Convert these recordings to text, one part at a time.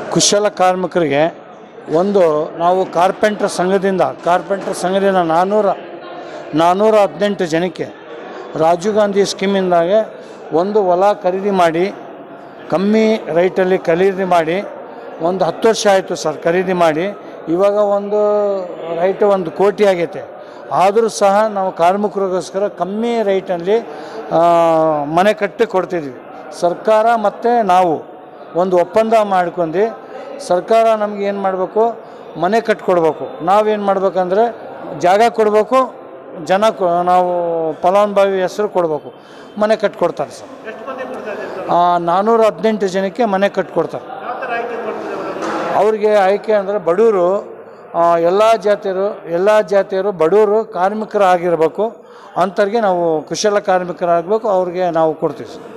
ಕುಶಲ ಕಾರ್ಮಿಕರಿಗೆ ಒಂದು ನಾವು ಕಾರ್ಪೆಂಟ್ರ್ ಸಂಘದಿಂದ ಕಾರ್ಪೆಂಟ್ರ್ ಸಂಘದಿಂದ ನಾನ್ನೂರ ನಾನ್ನೂರ ಹದಿನೆಂಟು ಜನಕ್ಕೆ ರಾಜೀವ್ ಗಾಂಧಿ ಸ್ಕೀಮಿಂದಾಗೆ ಒಂದು ಹೊಲ ಖರೀದಿ ಮಾಡಿ ಕಮ್ಮಿ ರೈಟಲ್ಲಿ ಖರೀದಿ ಮಾಡಿ ಒಂದು ಹತ್ತು ವರ್ಷ ಆಯಿತು ಸರ್ ಖರೀದಿ ಮಾಡಿ ಇವಾಗ ಒಂದು ರೈಟ್ ಒಂದು ಕೋಟಿ ಆಗೈತೆ ಆದರೂ ಸಹ ನಾವು ಕಾರ್ಮಿಕರಿಗೋಸ್ಕರ ಕಮ್ಮಿ ರೈಟಲ್ಲಿ ಆ, ಮನೆ ಕಟ್ಟಿ ಕೊಡ್ತಿದ್ವಿ ಸರ್ಕಾರ ಮತ್ತು ನಾವು ಒಂದು ಒಪ್ಪಂದ ಮಾಡ್ಕೊಂಡು ಸರ್ಕಾರ ನಮ್ಗೆ ಏನು ಮಾಡಬೇಕು ಮನೆ ಕಟ್ಕೊಡ್ಬೇಕು ನಾವೇನು ಮಾಡ್ಬೇಕಂದ್ರೆ ಜಾಗ ಕೊಡಬೇಕು ಜನ ಕೊ- ನಾವು ಫಲಾನುಭವಿ ಹೆಸರು ಕೊಡಬೇಕು ಮನೆ ಕಟ್ಕೊಡ್ತಾರೆ ಸರ್ ಆ, ನಾನ್ನೂರ ಹದಿನೆಂಟು ಜನಕ್ಕೆ ಮನೆ ಕಟ್ಕೊಡ್ತಾರೆ ಅವ್ರಿಗೆ ಆಯ್ಕೆ ಅಂದರೆ ಬಡವರು ಎಲ್ಲ ಜಾತಿಯರು ಎಲ್ಲ ಜಾತಿಯರು ಬಡವರು ಕಾರ್ಮಿಕರು ಆಗಿರಬೇಕು ಅಂಥವ್ರಿಗೆ ನಾವು ಕುಶಲ ಕಾರ್ಮಿಕರಾಗಬೇಕು ಅವ್ರಿಗೆ ನಾವು ಕೊಡ್ತೀವಿ ಸರ್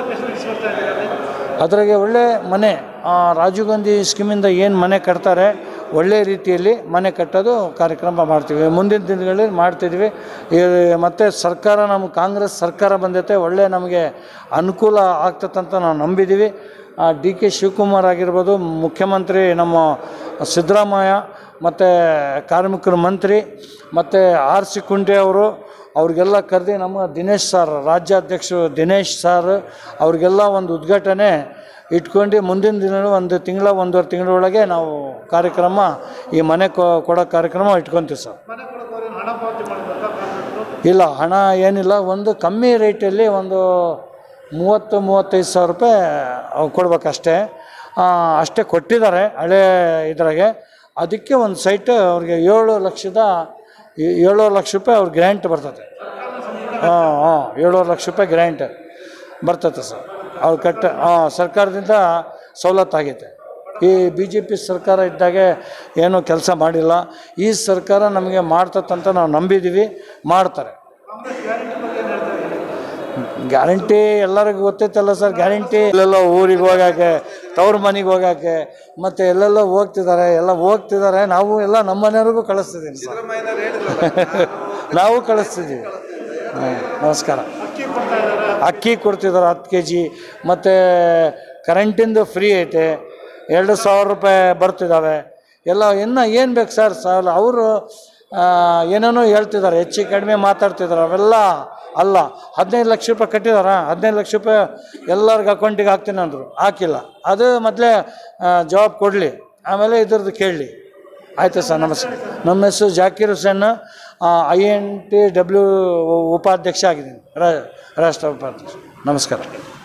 ಅದ್ರಾಗೆ ಒಳ್ಳೆ ಮನೆ ಆ, ರಾಜೀವ್ ಗಾಂಧಿ ಸ್ಕೀಮಿಂದ ಏನು ಮನೆ ಕಟ್ತಾರೆ ಒಳ್ಳೆ ರೀತಿಯಲ್ಲಿ ಮನೆ ಕಟ್ಟೋದು ಕಾರ್ಯಕ್ರಮ ಮಾಡ್ತೀವಿ ಮುಂದಿನ ದಿನಗಳಲ್ಲಿ ಮಾಡ್ತಿದ್ವಿ ಈ- ಮತ್ತು ಸರ್ಕಾರ ನಮ್ಮ ಕಾಂಗ್ರೆಸ್ ಸರ್ಕಾರ ಬಂದೈತೆ ಒಳ್ಳೆ ನಮಗೆ ಅನುಕೂಲ ಆಗ್ತದಂತ ನಾವು ನಂಬಿದ್ದೀವಿ ಡಿ ಕೆ ಶಿವಕುಮಾರ್ ಆಗಿರ್ಬೋದು ಮುಖ್ಯಮಂತ್ರಿ ನಮ್ಮ ಸಿದ್ದರಾಮಯ್ಯ ಮತ್ತು ಕಾರ್ಮಿಕರ ಮಂತ್ರಿ ಮತ್ತು ಆರ್ ಸಿ ಕುಂಟೆ ಅವರು ಅವ್ರಿಗೆಲ್ಲ ಕರೆದು ನಮ್ಮ ದಿನೇಶ್ ಸರ್ ರಾಜ್ಯಾಧ್ಯಕ್ಷರು ದಿನೇಶ್ ಸರ್ ಅವ್ರಿಗೆಲ್ಲ ಒಂದು ಉದ್ಘಾಟನೆ ಇಟ್ಕೊಂಡು ಮುಂದಿನ ದಿನ ಒಂದು ತಿಂಗಳ ಒಂದೂವರೆ ತಿಂಗಳೊಳಗೆ ನಾವು ಕಾರ್ಯಕ್ರಮ ಈ ಮನೆ ಕೊ ಕೊಡೋ ಕಾರ್ಯಕ್ರಮ ಇಟ್ಕೊತೀವಿ ಸರ್ ಇಲ್ಲ ಹಣ ಏನಿಲ್ಲ ಒಂದು ಕಮ್ಮಿ ರೇಟಲ್ಲಿ ಒಂದು ಮೂವತ್ತು ಮೂವತ್ತೈದು ಸಾವಿರ ರೂಪಾಯಿ ಅವ್ರು ಕೊಡ್ಬೇಕಷ್ಟೇ ಆ, ಅಷ್ಟೇ ಕೊಟ್ಟಿದ್ದಾರೆ ಹಳೆ ಇದ್ರಾಗೆ ಅದಕ್ಕೆ ಒಂದು ಸೈಟ್ ಅವ್ರಿಗೆ ಏಳು ಲಕ್ಷದ ಏ- ಏಳೂವರೆ ಲಕ್ಷ ರೂಪಾಯಿ ಅವ್ರ ಗ್ರ್ಯಾಂಟ್ ಬರ್ತದೆ ಹಾಂ ಹಾಂ ಏಳುವರೆ ಲಕ್ಷ ರೂಪಾಯಿ ಗ್ರ್ಯಾಂಟ್ ಬರ್ತದೆ ಸರ್ ಅವ್ರು ಕಟ್ಟ ಹಾಂ ಸರ್ಕಾರದಿಂದ ಸವಲತ್ತಾಗೈತೆ ಈ ಬಿ ಜೆ ಪಿ ಸರ್ಕಾರ ಇದ್ದಾಗೆ ಏನೂ ಕೆಲಸ ಮಾಡಿಲ್ಲ ಈ ಸರ್ಕಾರ ನಮಗೆ ಮಾಡ್ತದಂತ ನಾವು ನಂಬಿದ್ದೀವಿ ಮಾಡ್ತಾರೆ ಗ್ಯಾರಂಟಿ ಎಲ್ಲರಿಗೂ ಗೊತ್ತೈತಲ್ಲ ಸರ್ ಗ್ಯಾರಂಟಿ ಎಲ್ಲೆಲ್ಲೋ ಊರಿಗೆ ಹೋಗೋಕ್ಕೆ ತವ್ರ ಮನೆಗೆ ಹೋಗೋಕ್ಕೆ ಮತ್ತು ಎಲ್ಲೆಲ್ಲೋ ಹೋಗ್ತಿದ್ದಾರೆ ಎಲ್ಲ ಹೋಗ್ತಿದ್ದಾರೆ ನಾವು ಎಲ್ಲ ನಮ್ಮ ಮನೆಯವ್ರಿಗೂ ಕಳಿಸ್ತಿದ್ದೀವಿ ಸರ್ ನಾವು ಕಳಿಸ್ತಿದ್ದೀವಿ ಹಾಂ ನಮಸ್ಕಾರ ಅಕ್ಕಿ ಕೊಡ್ತಿದ್ದಾರೆ ಹತ್ತು ಕೆ ಜಿ ಮತ್ತು ಕರೆಂಟಿಂದು ಫ್ರೀ ಐತೆ ಎರಡು ಸಾವಿರ ರೂಪಾಯಿ ಬರ್ತಿದ್ದಾವೆ ಎಲ್ಲ ಇನ್ನು ಏನು ಬೇಕು ಸರ್ ಸಾಲ ಅವರು ಏನೇನೋ ಹೇಳ್ತಿದ್ದಾರೆ ಹೆಚ್ಚು ಕಡಿಮೆ ಮಾತಾಡ್ತಿದ್ದಾರೆ ಅವೆಲ್ಲ ಅಲ್ಲ ಹದಿನೈದು ಲಕ್ಷ ರೂಪಾಯಿ ಕಟ್ಟಿದಾರ ಹದಿನೈದು ಲಕ್ಷ ರೂಪಾಯಿ ಎಲ್ಲರಿಗೆ ಅಕೌಂಟಿಗೆ ಹಾಕ್ತೀನಿ ಅಂದರು ಹಾಕಿಲ್ಲ ಅದು ಮೊದಲೇ ಜವಾಬ್ ಕೊಡಲಿ ಆಮೇಲೆ ಇದ್ರದ್ದು ಕೇಳಲಿ ಆಯಿತು ಸರ್ ನಮಸ್ಕಾರ ನಮ್ಮ ಹೆಸರು Zakir Hussain I N T W ಉಪಾಧ್ಯಕ್ಷ ಆಗಿದ್ದೀನಿ ರಾ ರಾಷ್ಟ್ರ ಉಪಾಧ್ಯಕ್ಷ ನಮಸ್ಕಾರ